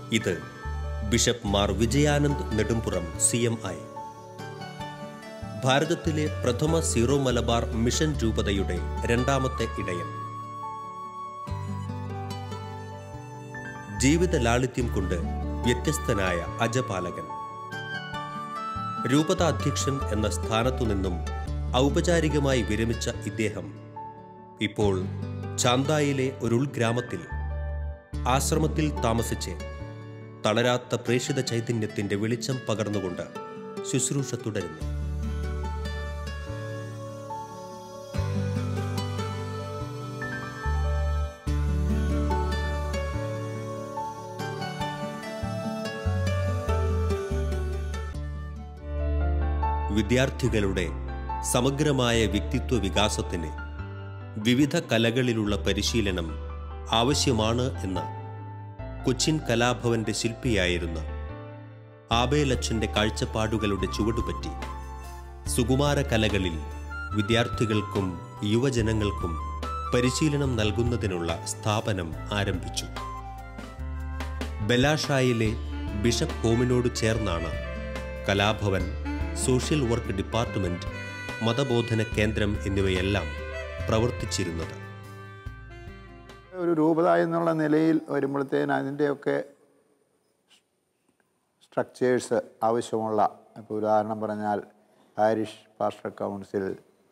ഇത് bishop Mar Vijayanand Nedumpuram C M I ഭാരതത്തിലെ പ്രഥമ സീറോ മലബാർ മിഷൻ രൂപതയുടെ രണ്ടാമത്തെ ഇടയൻ ജീവിത ലാളിത്യം കൊണ്ട് വ്യത്യസ്തനായ അജപാലകൻ രൂപത അധ്യക്ഷൻ എന്ന സ്ഥാനത്തു നിന്നും ഔപചാരികമായി വിരമിച്ച ഇദ്ദേഹം ഇപ്പോൾ ചാന്തായിലെ ഒരു ഉൾഗ്രാമത്തിൽ ആശ്രമത്തിൽ താമസിച്ച് തളരാത്ത പ്രേഷിത ചൈതന്യത്തിന്റെ വെളിച്ചം പകർന്നുകൊണ്ട് ശുശ്രൂഷ തുടരുന്നു വിദ്യാർത്ഥികളുടെ സമഗ്രമായ വ്യക്തിത്വ വികാസത്തിന് വിവിധ കലകളിലുള്ള പരിശീലനം ആവശ്യമാണ് എന്ന് കൊച്ചിൻ കലാഭവന്റെ ശില്പിയായിരുന്ന ആബേലച്ഛന്റെ കാഴ്ചപ്പാടുകളുടെ ചുവടുപറ്റി സുകുമാര കലകളിൽ വിദ്യാർത്ഥികൾക്കും യുവജനങ്ങൾക്കും പരിശീലനം നൽകുന്നതിനുള്ള സ്ഥാപനം ആരംഭിച്ചു ബലാഷായിലെ ബിഷപ്പ് ഹോമിനോട് ചേർന്നാണ് കലാഭവൻ സോഷ്യൽ വർക്ക് ഡിപ്പാർട്ട്മെന്റ് മതബോധന കേന്ദ്രം എന്നിവയെല്ലാം പ്രവർത്തിച്ചിരുന്നത് ഒരു രൂപത എന്നുള്ള നിലയിൽ വരുമ്പോഴത്തേന് അതിൻ്റെയൊക്കെ സ്ട്രക്ചേഴ്സ് ആവശ്യമുള്ള ഇപ്പോൾ ഉദാഹരണം പറഞ്ഞാൽ പാരിഷ് പാസ്റ്റർ കൗൺസിൽ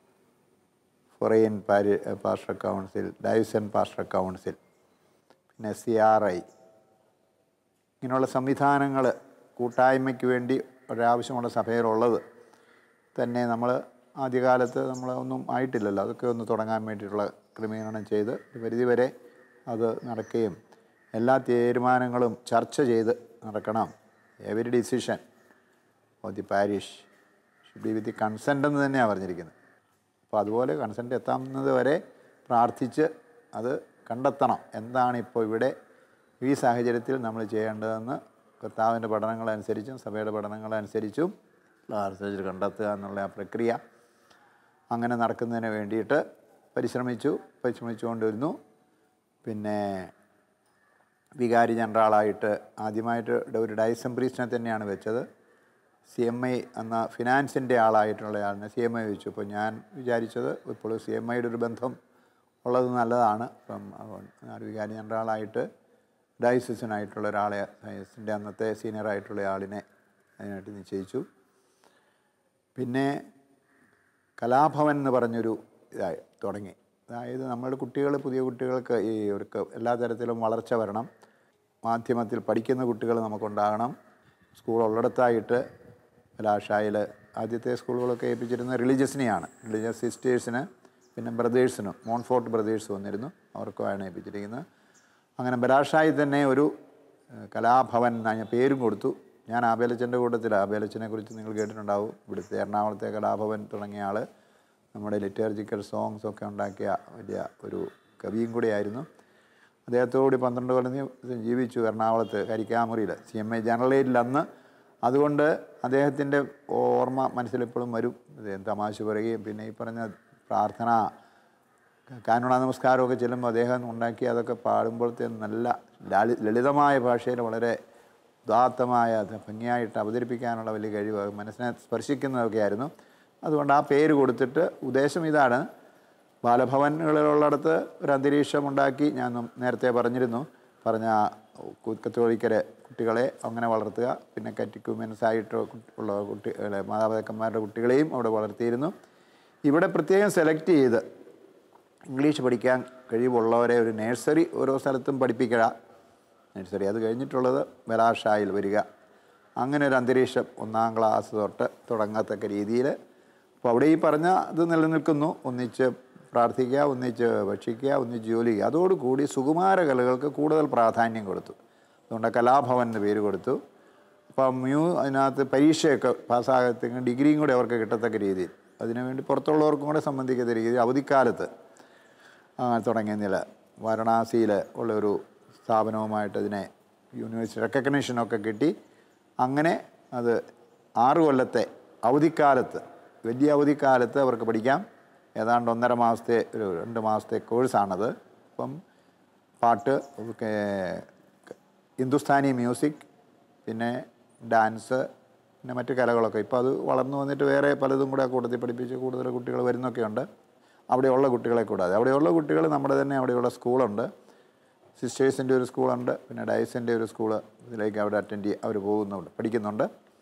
ഫൊറൈൻ പാരി pastor council diocesan pastor council പിന്നെ സി ആർ ഐ ഇങ്ങനെയുള്ള സംവിധാനങ്ങൾ കൂട്ടായ്മയ്ക്ക് വേണ്ടി ഒരാവശ്യമുള്ള സഭയിലുള്ളത് തന്നെ നമ്മൾ ആദ്യകാലത്ത് നമ്മൾ ഒന്നും ആയിട്ടില്ലല്ലോ അതൊക്കെ ഒന്ന് തുടങ്ങാൻ വേണ്ടിയിട്ടുള്ള ക്രമീകരണം ചെയ്ത് ഒരു പരിധിവരെ അത് നടക്കുകയും എല്ലാ തീരുമാനങ്ങളും ചർച്ച ചെയ്ത് നടക്കണം every decision of the parish should be with the consent എന്ന് തന്നെയാണ് പറഞ്ഞിരിക്കുന്നത് അപ്പോൾ അതുപോലെ കൺസെൻ്റ് എത്താവുന്നത് വരെ പ്രാർത്ഥിച്ച് അത് കണ്ടെത്തണം എന്താണ് ഇപ്പോൾ ഇവിടെ ഈ സാഹചര്യത്തിൽ നമ്മൾ ചെയ്യേണ്ടതെന്ന് കർത്താവിൻ്റെ പഠനങ്ങളനുസരിച്ചും സഭയുടെ പഠനങ്ങളനുസരിച്ചും റിസർച്ച് കണ്ടെത്തുക എന്നുള്ള ആ പ്രക്രിയ അങ്ങനെ നടക്കുന്നതിന് വേണ്ടിയിട്ട് പരിശ്രമിച്ചു പരിശ്രമിച്ചുകൊണ്ടിരുന്നു പിന്നെ വികാരി ജനറലായിട്ട് ആദ്യമായിട്ട് ഒരു ഡൈസം പ്രീസ്റ്റിനെ തന്നെയാണ് വെച്ചത് സി എം ഐ എന്ന ഫിനാൻസിൻ്റെ ആളായിട്ടുള്ള ആളിനെ സി എം ഐ വെച്ചു അപ്പോൾ ഞാൻ വിചാരിച്ചത് ഇപ്പോൾ സി എം ഐയുടെ ഒരു ബന്ധം ഉള്ളത് നല്ലതാണ് അപ്പം അതുകൊണ്ട് ആ വികാരി ജനറലായിട്ട് ഡയസിസിനായിട്ടുള്ള ഒരാളെ ഡയസിൻ്റെ അന്നത്തെ സീനിയറായിട്ടുള്ള ആളിനെ അതിനായിട്ട് നിശ്ചയിച്ചു പിന്നെ കലാഭവൻ എന്ന് പറഞ്ഞൊരു ഇതായി തുടങ്ങി അതായത് നമ്മുടെ കുട്ടികൾ പുതിയ കുട്ടികൾക്ക് ഈ അവർക്ക് എല്ലാ തരത്തിലും വളർച്ച വരണം മാധ്യമത്തിൽ പഠിക്കുന്ന കുട്ടികൾ നമുക്കുണ്ടാകണം സ്കൂൾ ഉള്ളിടത്തായിട്ട് കലാശായിൽ ആദ്യത്തെ സ്കൂളുകളൊക്കെ ഏൽപ്പിച്ചിരുന്ന റിലീജിയസിനെയാണ് റിലീജിയസ് സിസ്റ്റേഴ്സിന് പിന്നെ ബ്രദേഴ്സിനും മോൺഫോർട്ട് ബ്രദേഴ്സ് വന്നിരുന്നു അവർക്കുമാണ് ഏൽപ്പിച്ചിരിക്കുന്നത് അങ്ങനെ ബലാഷായി തന്നെ ഒരു ഏഹ്, കലാഭവൻ എന്ന ഞാൻ പേരും കൊടുത്തു ഞാൻ ആബേലച്ചൻ്റെ കൂട്ടത്തിൽ ആബേലച്ചനെ കുറിച്ച് നിങ്ങൾ കേട്ടിട്ടുണ്ടാവും ഇവിടുത്തെ എറണാകുളത്തെ കലാഭവൻ തുടങ്ങിയ ആൾ നമ്മുടെ ലിറ്റേർജിക്കൽ സോങ്സ് ഒക്കെ ഉണ്ടാക്കിയ വലിയ ഒരു കവിയും കൂടിയായിരുന്നു അദ്ദേഹത്തോട് പന്ത്രണ്ട് കൊല്ലം നീ- ജീവിച്ചു എറണാകുളത്ത് കരിക്കാമുറിയിൽ സി എം ഐ ജനറലേറ്റിൽ അന്ന് അതുകൊണ്ട് അദ്ദേഹത്തിൻ്റെ ഓർമ്മ മനസ്സിലെപ്പോഴും വരും അദ്ദേഹം തമാശ പറയുകയും പിന്നെ ഈ പറഞ്ഞ പ്രാർത്ഥന കാനുണ നമസ്കാരമൊക്കെ ചെല്ലുമ്പോൾ അദ്ദേഹം ഉണ്ടാക്കി അതൊക്കെ പാടുമ്പോഴത്തെ നല്ല ലാളി ലളിതമായ ഭാഷയിൽ വളരെ ഉദാത്തമായ അത് ഭംഗിയായിട്ട് അവതരിപ്പിക്കാനുള്ള വലിയ കഴിവ് മനസ്സിനെ സ്പർശിക്കുന്നതൊക്കെ ആയിരുന്നു അതുകൊണ്ട് ആ പേര് കൊടുത്തിട്ട് ഉദ്ദേശം ഇതാണ് ബാലഭവനുകളിലുള്ളിടത്ത് ഒരു അന്തരീക്ഷം ഉണ്ടാക്കി ഞാൻ നം- നേരത്തെ പറഞ്ഞിരുന്നു പറഞ്ഞ കു- കത്തോലിക്കരെ കുട്ടികളെ അങ്ങനെ വളർത്തുക പിന്നെ കറ്റിക്യൂമെൻസ് ആയിട്ട് കു- ഉള്ള കുട്ടികളെ മാതാപിതാക്കന്മാരുടെ കുട്ടികളെയും അവിടെ വളർത്തിയിരുന്നു ഇവിടെ പ്രത്യേകം സെലക്ട് ചെയ്ത് ഇംഗ്ലീഷ് പഠിക്കാൻ കഴിവുള്ളവരെ ഒരു നേഴ്സറി ഓരോ സ്ഥലത്തും പഠിപ്പിക്കുക നേഴ്സറി അത് കഴിഞ്ഞിട്ടുള്ളത് ബലാഷായിൽ വരിക അങ്ങനെ ഒരു അന്തരീക്ഷം ഒന്നാം ക്ലാസ് തൊട്ട് തുടങ്ങത്തക്ക രീതിയിൽ അപ്പോൾ അവിടെ ഈ പറഞ്ഞ ഇത് നിലനിൽക്കുന്നു ഒന്നിച്ച് പ്രാർത്ഥിക്കുക ഒന്നിച്ച് ഭക്ഷിക്കുക ഒന്നിച്ച് ജോലി ചെയ്യുക അതോടുകൂടി സുകുമാര കലകൾക്ക് കൂടുതൽ പ്രാധാന്യം കൊടുത്തു അതുകൊണ്ട് കലാഭവൻ എന്ന് പേര് കൊടുത്തു അപ്പം മ്യൂ അതിനകത്ത് പരീക്ഷയൊക്കെ പാസ്സാകത്തെങ്കിൽ ഡിഗ്രിയും കൂടെ അവർക്ക് കിട്ടത്തക്ക രീതിയിൽ അതിനുവേണ്ടി പുറത്തുള്ളവർക്കും കൂടെ സംബന്ധിക്കുന്ന രീതിയിൽ അവധിക്കാലത്ത് ആ, തുടങ്ങിയ നില വാരണാസിയിൽ ഉള്ള ഒരു സ്ഥാപനവുമായിട്ട് അതിനെ യൂണിവേഴ്സിറ്റി റെക്കഗ്നേഷനൊക്കെ കിട്ടി അങ്ങനെ അത് ആറ് കൊല്ലത്തെ അവധിക്കാലത്ത് വലിയ അവധിക്കാലത്ത് അവർക്ക് പഠിക്കാം ഏതാണ്ട് ഒന്നര മാസത്തെ ഒരു രണ്ട് മാസത്തെ കോഴ്സാണത് അപ്പം പാട്ട് ഒക്കെ ഹിന്ദുസ്ഥാനി മ്യൂസിക് പിന്നെ ഡാൻസ് പിന്നെ മറ്റു കലകളൊക്കെ ഇപ്പോൾ അത് വളർന്നു വന്നിട്ട് വേറെ പലതും കൂടെ കൂട്ടത്തിൽ പഠിപ്പിച്ച് കൂടുതൽ കുട്ടികൾ വരുന്നൊക്കെയുണ്ട് അവിടെയുള്ള കുട്ടികളെ കൂടാതെ അവിടെയുള്ള കുട്ടികൾ നമ്മുടെ തന്നെ അവിടെയുള്ള സ്കൂളുണ്ട് സിസ്റ്റേഴ്സിൻ്റെ ഒരു സ്കൂളുണ്ട് പിന്നെ ഡയസിൻ്റെ ഒരു സ്കൂള് ഇതിലേക്ക് അവിടെ അറ്റൻഡ് ചെയ്ത് അവർ പോകുന്നുണ്ട് പഠിക്കുന്നുണ്ട്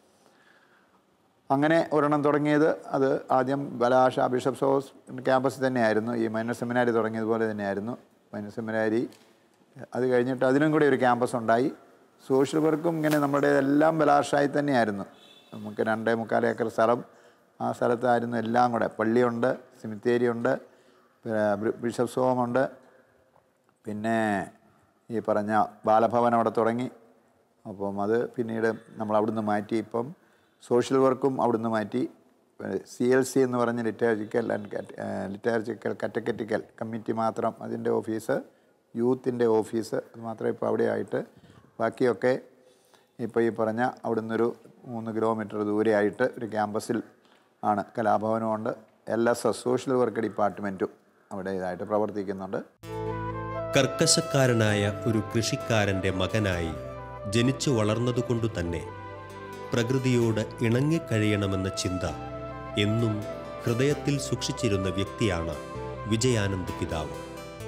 അങ്ങനെ ഒരെണ്ണം തുടങ്ങിയത് അത് ആദ്യം ബലാഷ ബിഷപ്സ് ഹൗസ് ക്യാമ്പസ് തന്നെയായിരുന്നു ഈ മൈനർ സെമിനാരി തുടങ്ങിയതുപോലെ തന്നെയായിരുന്നു മൈനർ സെമിനാരി അത് കഴിഞ്ഞിട്ട് അതിനും കൂടി ഒരു ക്യാമ്പസ് ഉണ്ടായി സോഷ്യൽ വർക്കും ഇങ്ങനെ നമ്മുടെ എല്ലാം ബലാഷായി തന്നെയായിരുന്നു നമുക്ക് രണ്ടേ മുക്കാൽ ഏക്കർ സ്ഥലം ആ സ്ഥലത്തായിരുന്നു എല്ലാം കൂടെ പള്ളിയുണ്ട് സിമിത്തേരി ഉണ്ട് ബിഷപ്സ് ഹോമുണ്ട് പിന്നെ ഈ പറഞ്ഞ ബാലഭവൻ അവിടെ തുടങ്ങി അപ്പം അത് പിന്നീട് നമ്മൾ അവിടുന്ന് മാറ്റി ഇപ്പം സോഷ്യൽ വർക്കും അവിടുന്ന് മാറ്റി സി എൽ സി എന്ന് പറഞ്ഞ liturgical and liturgical catechetical committee മാത്രം അതിൻ്റെ ഓഫീസ് യൂത്തിൻ്റെ ഓഫീസ് അത് മാത്രമേ ഇപ്പോൾ അവിടെ ആയിട്ട് ബാക്കിയൊക്കെ ഇപ്പോൾ ഈ പറഞ്ഞ അവിടുന്ന് ഒരു മൂന്ന് കിലോമീറ്റർ ദൂരെയായിട്ട് ഒരു ക്യാമ്പസിൽ ആണ് കലാഭവനമുണ്ട് L S S social work ഡിപ്പാർട്ട്മെൻറ്റും അവിടെ ഇതായിട്ട് പ്രവർത്തിക്കുന്നുണ്ട് കർക്കശക്കാരനായ ഒരു കൃഷിക്കാരൻ്റെ മകനായി ജനിച്ചു വളർന്നതുകൊണ്ടു തന്നെ പ്രകൃതിയോട് ഇണങ്ങിക്കഴിയണമെന്ന ചിന്ത എന്നും ഹൃദയത്തിൽ സൂക്ഷിച്ചിരുന്ന വ്യക്തിയാണ് വിജയാനന്ദ് പിതാവ്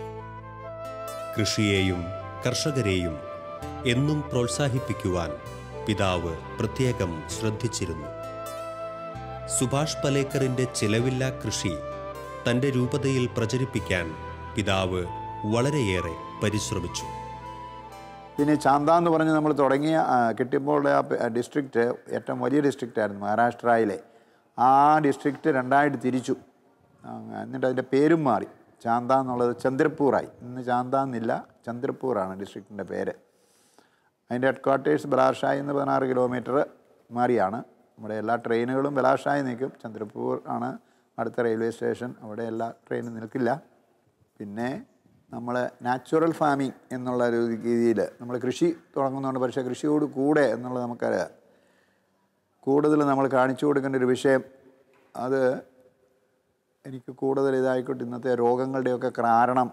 കൃഷിയെയും കർഷകരെയും എന്നും പ്രോത്സാഹിപ്പിക്കുവാൻ പിതാവ് പ്രത്യേകം ശ്രദ്ധിച്ചിരുന്നു സുഭാഷ് പലേക്കറിന്റെ ചിലവില്ലാ കൃഷി തന്റെ രൂപതയിൽ പ്രചരിപ്പിക്കാൻ പിതാവ് വളരെയേറെ പരിശ്രമിച്ചു പിന്നെ ചാന്ത എന്ന് പറഞ്ഞ് നമ്മൾ തുടങ്ങിയ ആ, കിട്ടിയപ്പോൾ ആ ഡിസ്ട്രിക്റ്റ് ഏറ്റവും വലിയ ഡിസ്ട്രിക്റ്റ് ആയിരുന്നു മഹാരാഷ്ട്രയിലെ ആ ഡിസ്ട്രിക്റ്റ് രണ്ടായിട്ട് തിരിച്ചു ആ, എന്നിട്ട് അതിൻ്റെ പേരും മാറി ചാന്ത എന്നുള്ളത് ചന്ദ്രപ്പൂറായി ഇന്ന് ചാന്ത എന്നില്ല ചന്ദ്രപ്പൂറാണ് ഡിസ്ട്രിക്റ്റിൻ്റെ പേര് അതിൻ്റെ ഹെഡ് ക്വാർട്ടേഴ്സ് ബലാഷായി എന്ന് പതിനാറ് കിലോമീറ്റർ മാറിയാണ് നമ്മുടെ എല്ലാ ട്രെയിനുകളും ബലാഷായി നിൽക്കും ചന്ദ്രപൂർ ആണ് അടുത്ത റെയിൽവേ സ്റ്റേഷൻ അവിടെ എല്ലാ ട്രെയിനും നിൽക്കില്ല പിന്നെ നമ്മൾ നാച്ചുറൽ ഫാമിംഗ് എന്നുള്ള ഒരു രീതിയിൽ നമ്മൾ കൃഷി തുടങ്ങുന്നതുകൊണ്ട് പക്ഷേ കൃഷിയോട് കൂടെ എന്നുള്ളത് നമുക്കറിയാം കൂടുതൽ നമ്മൾ കാണിച്ചു കൊടുക്കേണ്ട ഒരു വിഷയം അത് എനിക്ക് കൂടുതൽ ഇതായിക്കോട്ടെ ഇന്നത്തെ രോഗങ്ങളുടെയൊക്കെ കാരണം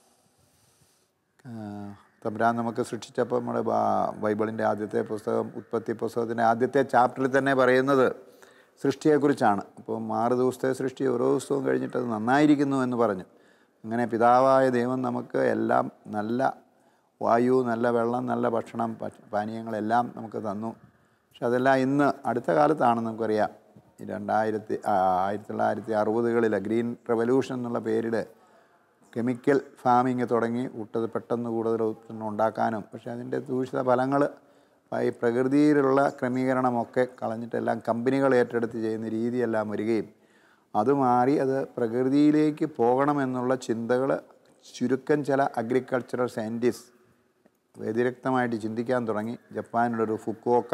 ആ, തമ്പുരാൻ നമുക്ക് സൃഷ്ടിച്ചപ്പോൾ നമ്മുടെ ബാ- ബൈബിളിൻ്റെ ആദ്യത്തെ പുസ്തകം ഉത്പത്തി പുസ്തകത്തിൻ്റെ ആദ്യത്തെ ചാപ്റ്ററിൽ തന്നെ പറയുന്നത് സൃഷ്ടിയെക്കുറിച്ചാണ് അപ്പോൾ ആറ് ദിവസത്തെ സൃഷ്ടി ഓരോ ദിവസവും കഴിഞ്ഞിട്ട് അത് നന്നായിരിക്കുന്നു എന്ന് പറഞ്ഞു അങ്ങനെ പിതാവായ ദൈവം നമുക്ക് എല്ലാം നല്ല വായു നല്ല വെള്ളം നല്ല ഭക്ഷണം ഭക്ഷ- പാനീയങ്ങളെല്ലാം നമുക്ക് തന്നു പക്ഷെ അതെല്ലാം ഇന്ന് അടുത്ത കാലത്താണ് നമുക്കറിയാം ഈ രണ്ടായിരത്തി ആ, ആയിരത്തി തൊള്ളായിരത്തി അറുപതുകളിൽ ഗ്രീൻ റെവല്യൂഷൻ എന്നുള്ള പേരിൽ കെമിക്കൽ ഫാമിങ് തുടങ്ങി കൂട്ടത് പെട്ടെന്ന് കൂടുതൽ ഉത്പന്നം ഉണ്ടാക്കാനും പക്ഷേ അതിൻ്റെ ദൂഷിത ഫലങ്ങൾ ഈ പ്രകൃതിയിലുള്ള ക്രമീകരണമൊക്കെ കളഞ്ഞിട്ടെല്ലാം കമ്പനികൾ ഏറ്റെടുത്ത് ചെയ്യുന്ന രീതിയെല്ലാം വരികയും അത് മാറി അത് പ്രകൃതിയിലേക്ക് പോകണമെന്നുള്ള ചിന്തകൾ ചുരുക്കം ചില അഗ്രികൾച്ചറൽ സയൻറ്റിസ്റ്റ് വ്യതിരക്തമായിട്ട് ചിന്തിക്കാൻ തുടങ്ങി ജപ്പാനിലൊരു ഫുക്കോക്ക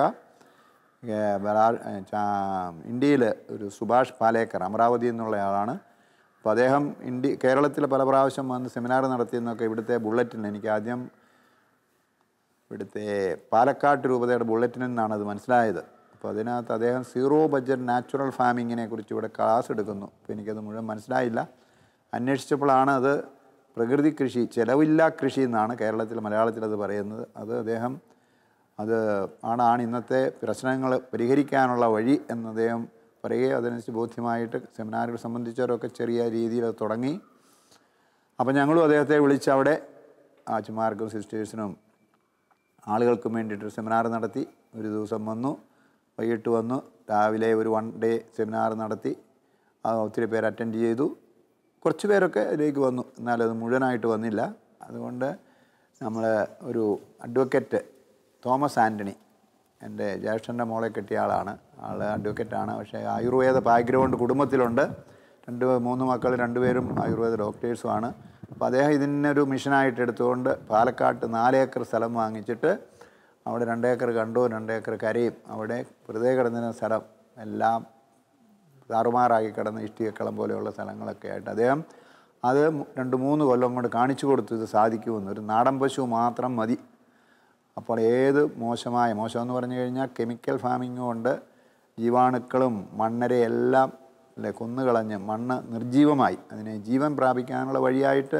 ഇന്ത്യയിൽ ഒരു സുഭാഷ് പാലേക്കർ അമരാവതി എന്നുള്ള ആളാണ് അപ്പോൾ അദ്ദേഹം ഇന്ത്യ കേരളത്തിൽ പല പ്രാവശ്യം വന്ന് സെമിനാർ നടത്തിയെന്നൊക്കെ ഇവിടുത്തെ ബുള്ളറ്റിൻ എനിക്ക് ആദ്യം ഇവിടുത്തെ പാലക്കാട്ട് രൂപതയുടെ ബുള്ളറ്റിനിൽ നിന്നാണ് അത് മനസ്സിലായത് അപ്പോൾ അതിനകത്ത് അദ്ദേഹം സീറോ ബഡ്ജറ്റ് നാച്ചുറൽ ഫാമിങ്ങിനെ കുറിച്ച് ഇവിടെ ക്ലാസ് എടുക്കുന്നു അപ്പോൾ എനിക്കത് മുഴുവൻ മനസ്സിലായില്ല അന്വേഷിച്ചപ്പോഴാണ് അത് പ്രകൃതി കൃഷി ചിലവില്ലാ കൃഷി എന്നാണ് കേരളത്തിൽ മലയാളത്തിൽ അത് പറയുന്നത് അത് അദ്ദേഹം അത് ആണാണ് ഇന്നത്തെ പ്രശ്നങ്ങൾ പരിഹരിക്കാനുള്ള വഴി എന്ന് അദ്ദേഹം പറയുകയും അതനുസരിച്ച് ബോധ്യമായിട്ട് സെമിനാറുകൾ സംബന്ധിച്ചവരൊക്കെ ചെറിയ രീതിയിൽ അത് തുടങ്ങി അപ്പം ഞങ്ങളും അദ്ദേഹത്തെ വിളിച്ച് അവിടെ ആച്ചുമാർക്കും സിസ്റ്റേഴ്സിനും ആളുകൾക്കും വേണ്ടിയിട്ട് സെമിനാർ നടത്തി ഒരു ദിവസം വന്നു വൈകിട്ട് വന്നു രാവിലെ ഒരു വൺ ഡേ സെമിനാർ നടത്തി ആ ഒത്തിരി പേര് അറ്റൻഡ് ചെയ്തു കുറച്ച് പേരൊക്കെ അതിലേക്ക് വന്നു എന്നാൽ അത് മുഴുവനായിട്ട് വന്നില്ല അതുകൊണ്ട് നമ്മൾ ഒരു അഡ്വക്കേറ്റ് തോമസ് ആൻ്റണി എൻ്റെ ജ്യേഷ്ഠൻ്റെ മോളെ കെട്ടിയ ആളാണ് ആൾ അഡ്വക്കേറ്റാണ് പക്ഷേ ആയുർവേദ ബാക്ക്ഗ്രൗണ്ട് കുടുംബത്തിലുണ്ട് രണ്ട് മൂന്ന് മക്കൾ രണ്ടുപേരും ആയുർവേദ ഡോക്ടേഴ്സുമാണ് അപ്പോൾ അദ്ദേഹം ഇതിനൊരു മിഷനായിട്ട് എടുത്തുകൊണ്ട് പാലക്കാട്ട് നാലേക്കർ സ്ഥലം വാങ്ങിച്ചിട്ട് അവിടെ രണ്ടേക്കർ കണ്ടവും രണ്ടേക്കർ കരയും അവിടെ വെറുതെ കിടന്നിരുന്ന സ്ഥലം എല്ലാം താറുമാറാക്കി കിടന്ന ഇഷ്ടികക്കളം പോലെയുള്ള സ്ഥലങ്ങളൊക്കെ ആയിട്ട് അദ്ദേഹം അത് മു- രണ്ട് മൂന്ന് കൊല്ലം കൊണ്ട് കാണിച്ചു കൊടുത്തു ഇത് സാധിക്കുമെന്ന് ഒരു നാടൻ പശു മാത്രം മതി അപ്പോൾ ഏത് മോശമായ മോശം എന്ന് പറഞ്ഞു കഴിഞ്ഞാൽ കെമിക്കൽ ഫാമിംഗ് കൊണ്ട് ജീവാണുക്കളും മണ്ണരെയെല്ലാം അല്ലെ കൊന്നുകളഞ്ഞ് മണ്ണ് നിർജീവമായി അതിനെ ജീവൻ പ്രാപിക്കാനുള്ള വഴിയായിട്ട്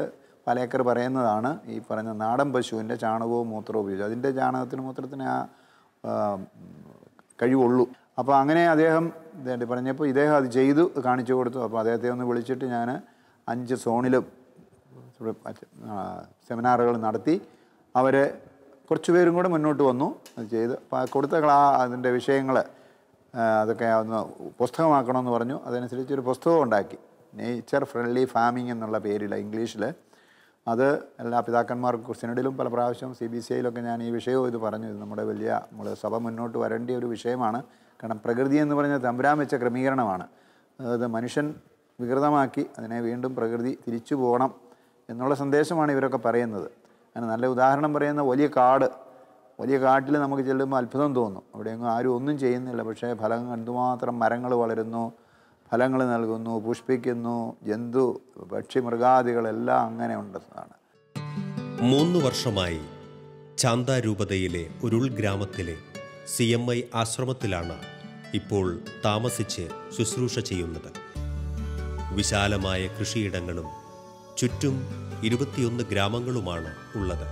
പലേക്കർ പറയുന്നതാണ് ഈ പറഞ്ഞ നാടൻ പശുവിൻ്റെ ചാണകവും മൂത്രവും ഉപയോഗിച്ചു അതിൻ്റെ ചാണകത്തിന് മൂത്രത്തിന് ആ ആ, കഴിവുള്ളൂ അപ്പോൾ അങ്ങനെ അദ്ദേഹം ഇതേണ്ടി പറഞ്ഞപ്പോൾ ഇദ്ദേഹം അത് ചെയ്തു കാണിച്ചു കൊടുത്തു അപ്പോൾ അദ്ദേഹത്തെ ഒന്ന് വിളിച്ചിട്ട് ഞാൻ അഞ്ച് സോണിലും ഇവിടെ മറ്റ്- ആ, സെമിനാറുകൾ നടത്തി അവർ കുറച്ച് പേരും കൂടെ മുന്നോട്ട് വന്നു അത് ചെയ്ത് അപ്പോൾ ആ കൊടുത്ത ക്ലാ അതിൻ്റെ വിഷയങ്ങൾ അതൊക്കെ ഒന്ന് പുസ്തകമാക്കണമെന്ന് പറഞ്ഞു അതനുസരിച്ച് ഒരു പുസ്തകം ഉണ്ടാക്കി നേച്ചർ ഫ്രണ്ട്ലി ഫാമിംഗ് എന്നുള്ള പേരിൽ ഇംഗ്ലീഷിൽ അത് എല്ലാ പിതാക്കന്മാർക്കും സിനഡിലും പല പ്രാവശ്യം സി ബി സി ഐയിലൊക്കെ ഞാൻ ഈ വിഷയവും ഇത് പറഞ്ഞു ഇത് നമ്മുടെ വലിയ നമ്മുടെ സഭ മുന്നോട്ട് വരേണ്ട ഒരു വിഷയമാണ് കാരണം പ്രകൃതി എന്ന് പറഞ്ഞാൽ തമ്പുരാൻ വെച്ച ക്രമീകരണമാണ് അതായത് മനുഷ്യൻ വികൃതമാക്കി അതിനെ വീണ്ടും പ്രകൃതി തിരിച്ചു പോകണം എന്നുള്ള സന്ദേശമാണ് ഇവരൊക്കെ പറയുന്നത് അങ്ങനെ നല്ല ഉദാഹരണം പറയുന്ന വലിയ കാട് വലിയ കാട്ടിൽ നമുക്ക് ചെല്ലുമ്പോൾ അത്ഭുതം തോന്നും അവിടെയൊന്നും ആരും ഒന്നും ചെയ്യുന്നില്ല പക്ഷേ ഫലങ്ങൾ എന്തുമാത്രം മരങ്ങൾ വളരുന്നു ഫലങ്ങൾ നൽകുന്നു പുഷ്പിക്കുന്നു ജന്തു പക്ഷി മൃഗാദികളെല്ലാം അങ്ങനെ ഉണ്ടെന്നാണ് മൂന്ന് വർഷമായി ചാന്താരൂപതയിലെ ഒരു ഉൾഗ്രാമത്തിലെ സി എം ഐ ആശ്രമത്തിലാണ് ഇപ്പോൾ താമസിച്ച് ശുശ്രൂഷ ചെയ്യുന്നത് വിശാലമായ കൃഷിയിടങ്ങളും ചുറ്റും ഇരുപത്തിയൊന്ന് ഗ്രാമങ്ങളുമാണ് ഉള്ളത്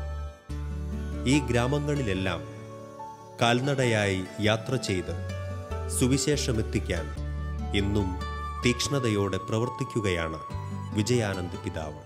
ഈ ഗ്രാമങ്ങളിലെല്ലാം കാൽനടയായി യാത്ര ചെയ്ത് സുവിശേഷമെത്തിക്കാൻ ഇന്നും തീക്ഷ്ണതയോടെ പ്രവർത്തിക്കുകയാണ് വിജയാനന്ദ് പിതാവ്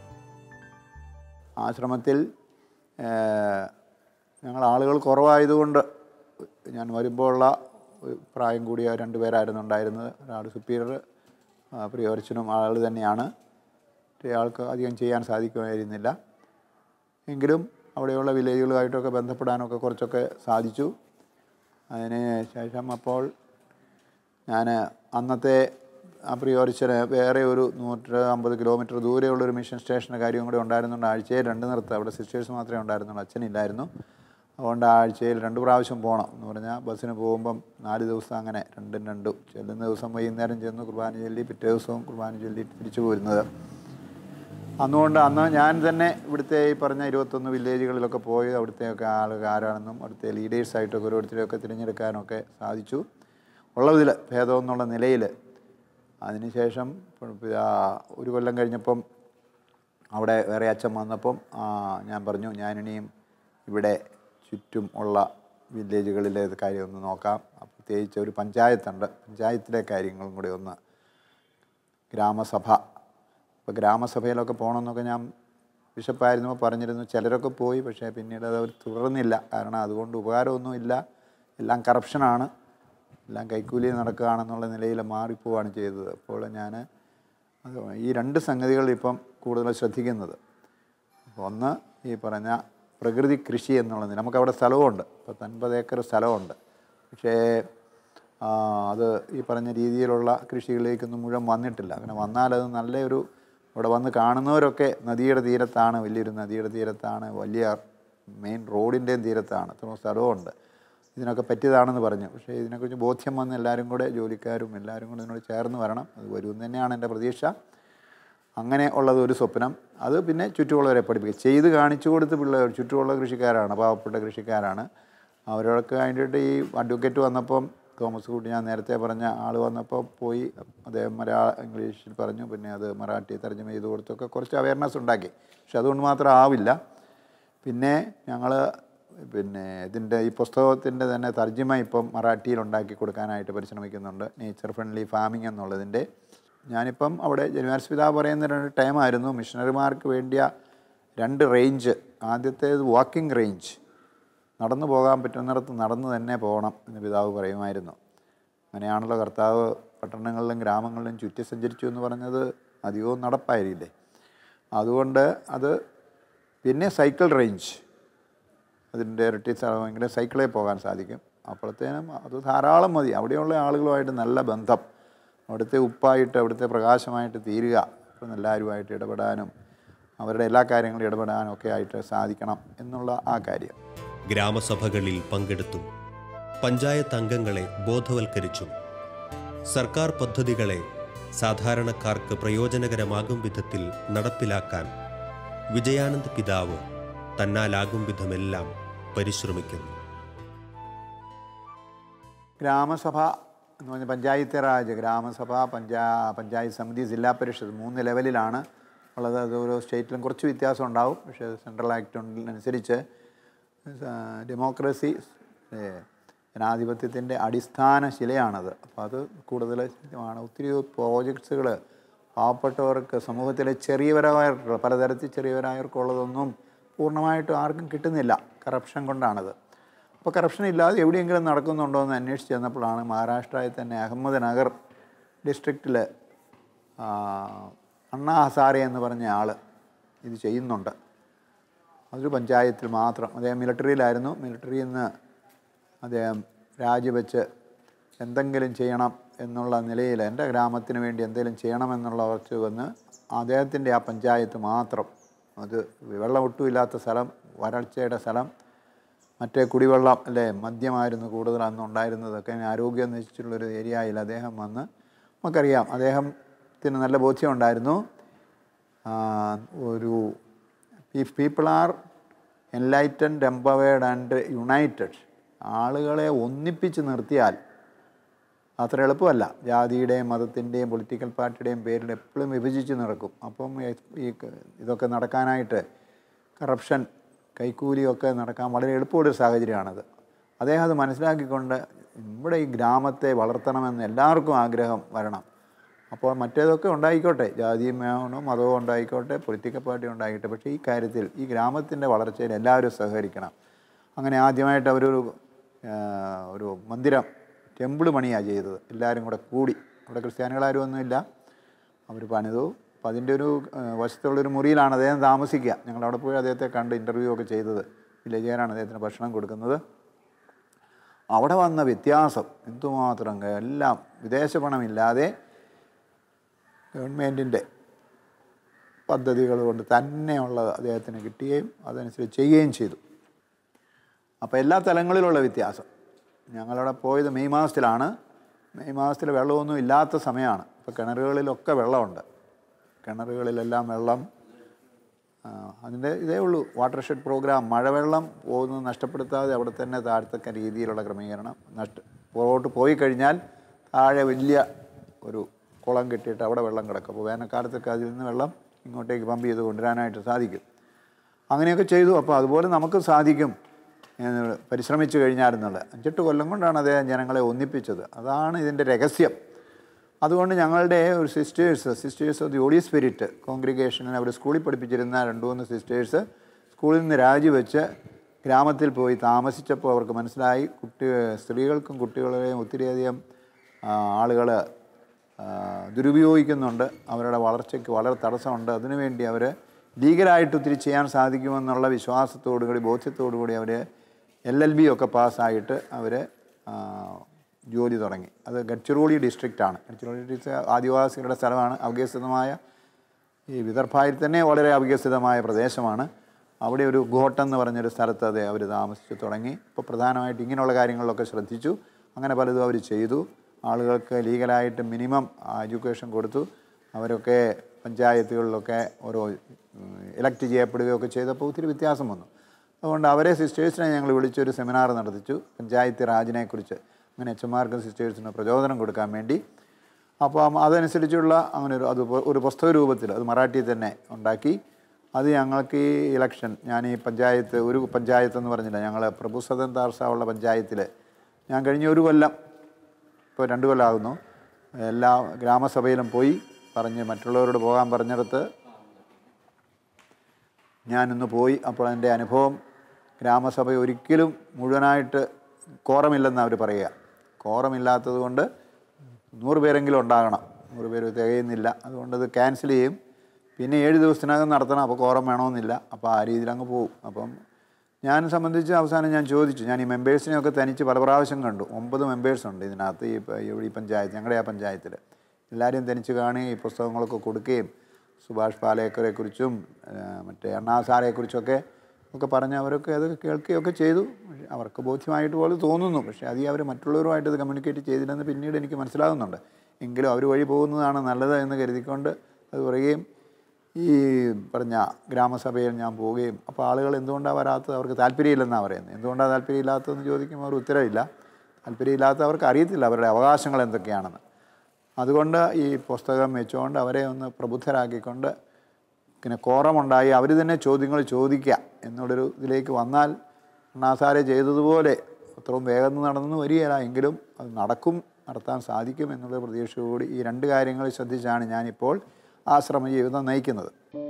ആശ്രമത്തിൽ ഏഹ്, ഞങ്ങൾ ആളുകൾ കുറവായതുകൊണ്ട് ഞാൻ വരുമ്പോൾ ഉള്ള ഒരു പ്രായം കൂടിയ രണ്ട് പേരായിരുന്നു ഉണ്ടായിരുന്നത് ഒരാൾ സുപ്പീരിയർ പ്രിയോർച്ചനും ആൾ തന്നെയാണ് ആൾക്ക് അധികം ചെയ്യാൻ സാധിക്കുമായിരുന്നില്ല എങ്കിലും അവിടെയുള്ള വില്ലേജുകളുമായിട്ടൊക്കെ ബന്ധപ്പെടാനൊക്കെ കുറച്ചൊക്കെ സാധിച്ചു അതിന് ശേഷം അപ്പോൾ ഞാൻ അന്നത്തെ ആ പ്രിയോറിച്ചന് വേറെ ഒരു നൂറ്റി അമ്പത് കിലോമീറ്റർ ദൂരെയുള്ളൊരു മിഷൻ സ്റ്റേഷൻ്റെ കാര്യം കൂടെ ഉണ്ടായിരുന്നുണ്ട് ആഴ്ചയിൽ രണ്ട് നിർത്തം അവിടെ സിസ്റ്റേഴ്സ് മാത്രമേ ഉണ്ടായിരുന്നുള്ളൂ അച്ഛനില്ലായിരുന്നു അതുകൊണ്ട് ആ ആഴ്ചയിൽ രണ്ട് പ്രാവശ്യം പോകണം എന്ന് പറഞ്ഞാൽ ബസ്സിന് പോകുമ്പം നാല് ദിവസം അങ്ങനെ രണ്ടും രണ്ടും ചെല്ലുന്ന ദിവസം വൈകുന്നേരം ചെന്ന് കുർബാന ചൊല്ലി പിറ്റേ ദിവസവും കുർബാന ചൊല്ലി തിരിച്ചു പോരുന്നത് അന്നുകൊണ്ട് അന്ന് ഞാൻ തന്നെ ഇവിടുത്തെ ഈ പറഞ്ഞ ഇരുപത്തൊന്ന് വില്ലേജുകളിലൊക്കെ പോയി അവിടുത്തെയൊക്കെ ആളുകൾ ആരാണെന്നും അവിടുത്തെ ലീഡേഴ്സായിട്ടൊക്കെ ഓരോരുത്തരെയൊക്കെ തിരഞ്ഞെടുക്കാനൊക്കെ സാധിച്ചു ഉള്ളതിൽ ഭേദം എന്നുള്ള നിലയിൽ അതിനുശേഷം ഇപ്പം ആ ഒരു കൊല്ലം കഴിഞ്ഞപ്പം അവിടെ വേറെ അച്ഛൻ വന്നപ്പം ആ, ഞാൻ പറഞ്ഞു ഞാനിനിയും ഇവിടെ ചുറ്റും ഉള്ള വില്ലേജുകളിലെ കാര്യം ഒന്ന് നോക്കാം പ്രത്യേകിച്ച് ഒരു പഞ്ചായത്തുണ്ട് പഞ്ചായത്തിലെ കാര്യങ്ങളും കൂടി ഒന്ന് ഗ്രാമസഭ ഇപ്പോൾ ഗ്രാമസഭയിലൊക്കെ പോകണമെന്നൊക്കെ ഞാൻ ബിഷപ്പായിരുന്നപ്പോൾ പറഞ്ഞിരുന്നു ചിലരൊക്കെ പോയി പക്ഷേ പിന്നീട് അത് അവർ തുടർന്നില്ല കാരണം അതുകൊണ്ട് ഉപകാരമൊന്നുമില്ല എല്ലാം കറപ്ഷനാണ് എല്ലാം കൈക്കൂലി നടക്കുകയാണെന്നുള്ള നിലയിൽ മാറിപ്പോവാണ് ചെയ്തത് അപ്പോൾ ഞാൻ അത് ഈ രണ്ട് സംഗതികൾ ഇപ്പം കൂടുതൽ ശ്രദ്ധിക്കുന്നത് ഒന്ന് ഈ പറഞ്ഞ പ്രകൃതി കൃഷി എന്നുള്ളത് നമുക്കവിടെ സ്ഥലമുണ്ട് പത്തൊൻപത് ഏക്കർ സ്ഥലമുണ്ട് പക്ഷേ ആ, അത് ഈ പറഞ്ഞ രീതിയിലുള്ള കൃഷികളിലേക്കൊന്നും മുഴുവൻ വന്നിട്ടില്ല അങ്ങനെ വന്നാൽ അത് നല്ലൊരു അവിടെ വന്ന് കാണുന്നവരൊക്കെ നദിയുടെ തീരത്താണ് വലിയൊരു നദിയുടെ തീരത്താണ് വലിയ മെയിൻ റോഡിൻ്റെയും തീരത്താണ് അത്രയും സ്ഥലമുണ്ട് ഇതിനൊക്കെ പറ്റിയതാണെന്ന് പറഞ്ഞു പക്ഷേ ഇതിനെക്കുറിച്ച് ബോധ്യം വന്ന് എല്ലാവരും കൂടെ ജോലിക്കാരും എല്ലാവരും കൂടെ ഇതിനോട് ചേർന്ന് വരണം അത് വരുമെന്ന് തന്നെയാണ് എൻ്റെ പ്രതീക്ഷ അങ്ങനെ ഉള്ളത് ഒരു സ്വപ്നം അത് പിന്നെ ചുറ്റുമുള്ളവരെ പഠിപ്പിക്കുക ചെയ്ത് കാണിച്ചു കൊടുത്ത് പിള്ളേർ ചുറ്റുമുള്ള കൃഷിക്കാരാണ് പാവപ്പെട്ട കൃഷിക്കാരാണ് അവരൊക്കെ വേണ്ടിയിട്ട് ഈ അഡ്വക്കേറ്റ് വന്നപ്പം തോമസ് കുട്ടി ഞാൻ നേരത്തെ പറഞ്ഞ ആൾ വന്നപ്പോൾ പോയി അദ്ദേഹം മലയാള ഇംഗ്ലീഷിൽ പറഞ്ഞു പിന്നെ അത് മറാഠി തർജ്ജമ ചെയ്ത് കൊടുത്തൊക്കെ കുറച്ച് അവയർനെസ് ഉണ്ടാക്കി പക്ഷെ അതുകൊണ്ട് മാത്രം ആവില്ല പിന്നെ ഞങ്ങൾ പിന്നെ ഇതിൻ്റെ ഈ പുസ്തകത്തിൻ്റെ തന്നെ തർജ്ജിമ ഇപ്പം മറാഠിയിൽ ഉണ്ടാക്കി കൊടുക്കാനായിട്ട് പരിശ്രമിക്കുന്നുണ്ട് നേച്ചർ ഫ്രണ്ട്ലി ഫാമിംഗ് എന്നുള്ളതിൻ്റെ ഞാനിപ്പം അവിടെ ജനുവാരിസ് പിതാവ് പറയുന്ന രണ്ട് ടൈമായിരുന്നു മിഷണറിമാർക്ക് വേണ്ടിയ രണ്ട് റേഞ്ച് ആദ്യത്തേത് വാക്കിംഗ് റേഞ്ച് നടന്നു പോകാൻ പറ്റുന്നിടത്ത് നടന്ന് തന്നെ പോകണം എന്ന് പിതാവ് പറയുമായിരുന്നു അങ്ങനെയാണല്ലോ കർത്താവ് പട്ടണങ്ങളിലും ഗ്രാമങ്ങളിലും ചുറ്റി സഞ്ചരിച്ചു എന്ന് പറഞ്ഞത് അധികവും നടപ്പായിരിക്കില്ലേ അതുകൊണ്ട് അത് പിന്നെ സൈക്കിൾ റേഞ്ച് അതിൻ്റെ ഇരട്ടി സ്ഥലമെങ്കിലും സൈക്കിളിൽ പോകാൻ സാധിക്കും അപ്പോഴത്തേനും അത് ധാരാളം മതി അവിടെയുള്ള ആളുകളുമായിട്ട് നല്ല ബന്ധം അവിടുത്തെ ഉപ്പായിട്ട് അവിടുത്തെ പ്രകാശമായിട്ട് തീരുക അപ്പം എല്ലാവരുമായിട്ട് ഇടപെടാനും അവരുടെ എല്ലാ കാര്യങ്ങളും ഇടപെടാനും ഒക്കെ ആയിട്ട് സാധിക്കണം എന്നുള്ള ആ കാര്യം ഗ്രാമസഭകളിൽ പങ്കെടുത്തും പഞ്ചായത്ത് അംഗങ്ങളെ ബോധവൽക്കരിച്ചും സർക്കാർ പദ്ധതികളെ സാധാരണക്കാർക്ക് പ്രയോജനകരമാകും വിധത്തിൽ നടപ്പിലാക്കാൻ വിജയാനന്ദ് പിതാവ് തന്നാലാകും വിധമെല്ലാം പരിശ്രമിക്കുന്നു ഗ്രാമസഭ എന്ന് പറഞ്ഞാൽ പഞ്ചായത്ത് രാജ് ഗ്രാമസഭ പഞ്ചാ പഞ്ചായത്ത് സമിതി ജില്ലാ പരിഷത്ത് മൂന്ന് ലെവലിലാണ് ഉള്ളത് അത് ഓരോ സ്റ്റേറ്റിലും കുറച്ച് വ്യത്യാസം ഉണ്ടാവും പക്ഷേ സെൻട്രൽ ആക്ട് അനുസരിച്ച് ഡെമോക്രസി ജനാധിപത്യത്തിൻ്റെ അടിസ്ഥാന ശിലയാണത് അപ്പോൾ അത് കൂടുതൽ ആണ് ഒത്തിരി പ്രോജക്ട്സുകൾ പാവപ്പെട്ടവർക്ക് സമൂഹത്തിലെ ചെറിയവരായവർക്കുള്ള പലതരത്തിൽ ചെറിയവരായവർക്കുള്ളതൊന്നും പൂർണ്ണമായിട്ടും ആർക്കും കിട്ടുന്നില്ല കറപ്ഷൻ കൊണ്ടാണത് അപ്പോൾ കറപ്ഷൻ ഇല്ലാതെ എവിടെയെങ്കിലും നടക്കുന്നുണ്ടോ എന്ന് അന്വേഷിച്ച് ചെന്നപ്പോഴാണ് മഹാരാഷ്ട്രയിൽ തന്നെ അഹമ്മദ് നഗർ ഡിസ്ട്രിക്റ്റിൽ അണ്ണാ ഹസാരെ എന്ന് പറഞ്ഞ ആൾ ഇത് ചെയ്യുന്നുണ്ട് അതൊരു പഞ്ചായത്തിൽ മാത്രം അദ്ദേഹം മിലിറ്ററിയിലായിരുന്നു മിലിറ്ററിയിൽ നിന്ന് അദ്ദേഹം രാജിവെച്ച് എന്തെങ്കിലും ചെയ്യണം എന്നുള്ള നിലയിൽ എൻ്റെ ഗ്രാമത്തിന് വേണ്ടി എന്തെങ്കിലും ചെയ്യണമെന്നുള്ള ഉറച്ച് വന്ന് അദ്ദേഹത്തിൻ്റെ ആ പഞ്ചായത്ത് മാത്രം അത് വെള്ളം ഒട്ടുമില്ലാത്ത സ്ഥലം വരൾച്ചയുടെ സ്ഥലം മറ്റേ കുടിവെള്ളം അല്ലേ മദ്യമായിരുന്നു കൂടുതൽ അന്ന് ഉണ്ടായിരുന്നതൊക്കെ ആരോഗ്യം നശിച്ചിട്ടുള്ളൊരു ഏരിയയിൽ അദ്ദേഹം വന്ന് നമുക്കറിയാം അദ്ദേഹത്തിന് നല്ല ബോധ്യമുണ്ടായിരുന്നു ആ, ഒരു if people are enlightened empowered and united ആളുകളെ ഒന്നിപ്പിച്ച് നിർത്തിയാൽ അത്ര എളുപ്പമല്ല ജാതിയുടെയും മതത്തിൻ്റെയും പൊളിറ്റിക്കൽ പാർട്ടിയുടെയും പേരിൽ എപ്പോഴും വിഭജിച്ച് നടക്കും അപ്പം ഈ ക- ഇതൊക്കെ നടക്കാനായിട്ട് കറപ്ഷൻ കൈക്കൂലിയൊക്കെ നടക്കാൻ വളരെ എളുപ്പമുള്ളൊരു സാഹചര്യമാണത് അദ്ദേഹം അത് മനസ്സിലാക്കിക്കൊണ്ട് നമ്മുടെ ഈ ഗ്രാമത്തെ വളർത്തണമെന്ന് എല്ലാവർക്കും ആഗ്രഹം വരണം അപ്പോൾ മറ്റേതൊക്കെ ഉണ്ടായിക്കോട്ടെ ജാതിയും വേണോ മതവും ഉണ്ടായിക്കോട്ടെ പൊളിറ്റിക്കൽ പാർട്ടി ഉണ്ടായിക്കോട്ടെ പക്ഷേ ഈ കാര്യത്തിൽ ഈ ഗ്രാമത്തിൻ്റെ വളർച്ചയിൽ എല്ലാവരും സഹകരിക്കണം അങ്ങനെ ആദ്യമായിട്ട് അവരൊരു ആ, ഒരു മന്ദിരം ടെമ്പിൾ പണിയാണ് ചെയ്തത് എല്ലാവരും കൂടെ കൂടി അവിടെ ക്രിസ്ത്യാനികളാരും ഒന്നുമില്ല അവർ പണിതു അപ്പോൾ അതിൻ്റെ ഒരു ആ, വശത്തുള്ളൊരു മുറിയിലാണ് അദ്ദേഹം താമസിക്കുക ഞങ്ങൾ അവിടെ പോയി അദ്ദേഹത്തെ കണ്ട് ഇൻ്റർവ്യൂ ഒക്കെ ചെയ്തത് വില്ലേജുകാരാണ് അദ്ദേഹത്തിന് ഭക്ഷണം കൊടുക്കുന്നത് അവിടെ വന്ന വ്യത്യാസം എന്തുമാത്രം എല്ലാം വിദേശ പണമില്ലാതെ ഗവൺമെൻറ്റിൻ്റെ പദ്ധതികൾ കൊണ്ട് തന്നെയുള്ളത് അദ്ദേഹത്തിന് കിട്ടുകയും അതനുസരിച്ച് ചെയ്യുകയും ചെയ്തു അപ്പോൾ എല്ലാ തലങ്ങളിലുള്ള വ്യത്യാസം ഞങ്ങളവിടെ പോയത് മെയ് മാസത്തിലാണ് മെയ് മാസത്തിൽ വെള്ളമൊന്നും ഇല്ലാത്ത സമയമാണ് ഇപ്പോൾ കിണറുകളിലൊക്കെ വെള്ളമുണ്ട് കിണറുകളിലെല്ലാം വെള്ളം ആ, അതിൻ്റെ ഇതേ ഉള്ളൂ വാട്ടർ ഷെഡ് പ്രോഗ്രാം മഴവെള്ളം പോകുന്നത് നഷ്ടപ്പെടുത്താതെ അവിടെ തന്നെ താഴത്തക്ക രീതിയിലുള്ള ക്രമീകരണം നഷ്ട പുറകോട്ട് പോയി കഴിഞ്ഞാൽ താഴെ വലിയ ഒരു കുളം കെട്ടിയിട്ട് അവിടെ വെള്ളം കിടക്കും അപ്പോൾ വേനൽക്കാലത്തൊക്കെ അതിൽ നിന്ന് വെള്ളം ഇങ്ങോട്ടേക്ക് പമ്പ് ചെയ്ത് കൊണ്ടുവരാനായിട്ട് സാധിക്കും അങ്ങനെയൊക്കെ ചെയ്തു അപ്പോൾ അതുപോലെ നമുക്ക് സാധിക്കും എന്ന് പരിശ്രമിച്ചു കഴിഞ്ഞാലെന്നുള്ളത് അഞ്ചെട്ട് കൊല്ലം കൊണ്ടാണ് അദ്ദേഹം ജനങ്ങളെ ഒന്നിപ്പിച്ചത് അതാണ് ഇതിൻ്റെ രഹസ്യം അതുകൊണ്ട് ഞങ്ങളുടെ ഒരു sisters sisters of the holy spirit കോൺഗ്രിഗേഷനിൽ അവർ സ്കൂളിൽ പഠിപ്പിച്ചിരുന്ന രണ്ട് മൂന്ന് സിസ്റ്റേഴ്സ് സ്കൂളിൽ നിന്ന് രാജിവെച്ച് ഗ്രാമത്തിൽ പോയി താമസിച്ചപ്പോൾ അവർക്ക് മനസ്സിലായി കുട്ടി സ്ത്രീകൾക്കും കുട്ടികളെയും ഒത്തിരിയധികം ആളുകൾ ദുരുപയോഗിക്കുന്നുണ്ട് അവരുടെ വളർച്ചയ്ക്ക് വളരെ തടസ്സമുണ്ട് അതിനുവേണ്ടി അവർ ലീഗലായിട്ട് ഒത്തിരി ചെയ്യാൻ സാധിക്കുമെന്നുള്ള വിശ്വാസത്തോടു കൂടി ബോധ്യത്തോടു കൂടി അവർ എൽ എൽ ബി ഒക്കെ പാസ്സായിട്ട് അവർ ജോലി തുടങ്ങി അത് ഗഡ്ചിറോളി ഡിസ്ട്രിക്റ്റാണ് ഗഡ്ചിറോളി ഡിസ്ട്രിക്ട് ആദിവാസികളുടെ സ്ഥലമാണ് അവികസിതമായ ഈ വിദർഭയിൽ തന്നെ വളരെ അവികസിതമായ പ്രദേശമാണ് അവിടെ ഒരു ഘോട്ടം എന്ന് പറഞ്ഞൊരു സ്ഥലത്ത് അത് അവർ താമസിച്ച് തുടങ്ങി ഇപ്പോൾ പ്രധാനമായിട്ട് ഇങ്ങനെയുള്ള കാര്യങ്ങളിലൊക്കെ ശ്രദ്ധിച്ചു അങ്ങനെ പലതും അവർ ചെയ്തു ആളുകൾക്ക് ലീഗലായിട്ട് മിനിമം എഡ്യൂക്കേഷൻ കൊടുത്തു അവരൊക്കെ പഞ്ചായത്തുകളിലൊക്കെ ഓരോ ഇലക്ട് ചെയ്യപ്പെടുകയൊക്കെ ചെയ്തപ്പോൾ ഒത്തിരി വ്യത്യാസം വന്നു അതുകൊണ്ട് അവരെ സിസ്റ്റേഴ്സിനെ ഞങ്ങൾ വിളിച്ചൊരു സെമിനാർ നടത്തിച്ചു പഞ്ചായത്ത് രാജിനെക്കുറിച്ച് അങ്ങനെ എച്ചന്മാർക്കും സിസ്റ്റേഴ്സിന് പ്രചോദനം കൊടുക്കാൻ വേണ്ടി അപ്പം അതനുസരിച്ചുള്ള അങ്ങനെ ഒരു അത് ഒരു പുസ്തക രൂപത്തിൽ അത് മറാഠിയിൽ തന്നെ ഉണ്ടാക്കി അത് ഞങ്ങൾക്ക് ഈ ഇലക്ഷൻ ഞാൻ ഈ പഞ്ചായത്ത് ഒരു പഞ്ചായത്ത് എന്ന് പറഞ്ഞില്ല ഞങ്ങൾ പ്രഭു സദൻ താർസാവുള്ള പഞ്ചായത്തിൽ ഞാൻ കഴിഞ്ഞ ഒരു കൊല്ലം ഇപ്പോൾ രണ്ട് കൊല്ലമാകുന്നു എല്ലാ ഗ്രാമസഭയിലും പോയി പറഞ്ഞ് മറ്റുള്ളവരോട് പോകാൻ പറഞ്ഞിടത്ത് ഞാനിന്ന് പോയി അപ്പോൾ എൻ്റെ അനുഭവം ഗ്രാമസഭ ഒരിക്കലും മുഴുവനായിട്ട് കോറമില്ലെന്ന് അവർ പറയുക കോറമില്ലാത്തത് കൊണ്ട് നൂറ് പേരെങ്കിലും ഉണ്ടാകണം നൂറ് പേര് തികയുന്നില്ല അതുകൊണ്ട് അത് ക്യാൻസൽ ചെയ്യും പിന്നെ ഏഴ് ദിവസത്തിനകം നടത്തണം അപ്പോൾ കോറം വേണമെന്നില്ല അപ്പോൾ ആ രീതിയിൽ അങ്ങ് പോകും അപ്പം ഞാൻ സംബന്ധിച്ച് അവസാനം ഞാൻ ചോദിച്ചു ഞാൻ ഈ മെമ്പേഴ്സിനെയൊക്കെ തനിച്ച് പല പ്രാവശ്യം കണ്ടു ഒമ്പത് മെമ്പേഴ്സ് ഉണ്ട് ഇതിനകത്ത് ഈ പ- ഈ പഞ്ചായത്ത് ഞങ്ങളുടെ ആ പഞ്ചായത്തിൽ എല്ലാവരെയും തനിച്ച് കാണുകയും ഈ പുസ്തകങ്ങളൊക്കെ കൊടുക്കുകയും സുഭാഷ് പാലേക്കറെക്കുറിച്ചും ആ, മറ്റേ അണ്ണാസാരെക്കുറിച്ചൊക്കെ ഒക്കെ പറഞ്ഞ് അവരൊക്കെ അത് കേൾക്കുകയൊക്കെ ചെയ്തു പക്ഷേ അവർക്ക് ബോധ്യമായിട്ട് പോലെ തോന്നുന്നു പക്ഷേ അത് അവർ മറ്റുള്ളവരുമായിട്ട് ഇത് കമ്മ്യൂണിക്കേറ്റ് ചെയ്തില്ലെന്ന് പിന്നീട് എനിക്ക് മനസ്സിലാകുന്നുണ്ട് എങ്കിലും അവർ വഴി പോകുന്നതാണ് നല്ലത് എന്ന് കരുതിക്കൊണ്ട് അത് പറയുകയും ഈ പറഞ്ഞ ഗ്രാമസഭയിൽ ഞാൻ പോവുകയും അപ്പോൾ ആളുകൾ എന്തുകൊണ്ടാണ് വരാത്തത് അവർക്ക് താല്പര്യമില്ലെന്നാണ് പറയുന്നത് എന്തുകൊണ്ടാണ് താല്പര്യമില്ലാത്തതെന്ന് ചോദിക്കുമ്പോൾ അവർ ഉത്തരവില്ല താല്പര്യമില്ലാത്ത അവർക്ക് അറിയത്തില്ല അവരുടെ അവകാശങ്ങൾ എന്തൊക്കെയാണെന്ന് അതുകൊണ്ട് ഈ പുസ്തകം വെച്ചുകൊണ്ട് അവരെ ഒന്ന് പ്രബുദ്ധരാക്കിക്കൊണ്ട് പിന്നെ കോറമുണ്ടായി അവർ തന്നെ ചോദ്യങ്ങൾ ചോദിക്കുക എന്നുള്ളൊരു ഇതിലേക്ക് വന്നാൽ അണ്ണാസാരെ ചെയ്തതുപോലെ അത്രയും വേഗം നടന്നു വരികയില്ല എങ്കിലും അത് നടക്കും നടത്താൻ സാധിക്കും എന്നുള്ള പ്രതീക്ഷയോടുകൂടി ഈ രണ്ട് കാര്യങ്ങൾ ശ്രദ്ധിച്ചാണ് ഞാനിപ്പോൾ ആശ്രമ ജീവിതം നയിക്കുന്നത്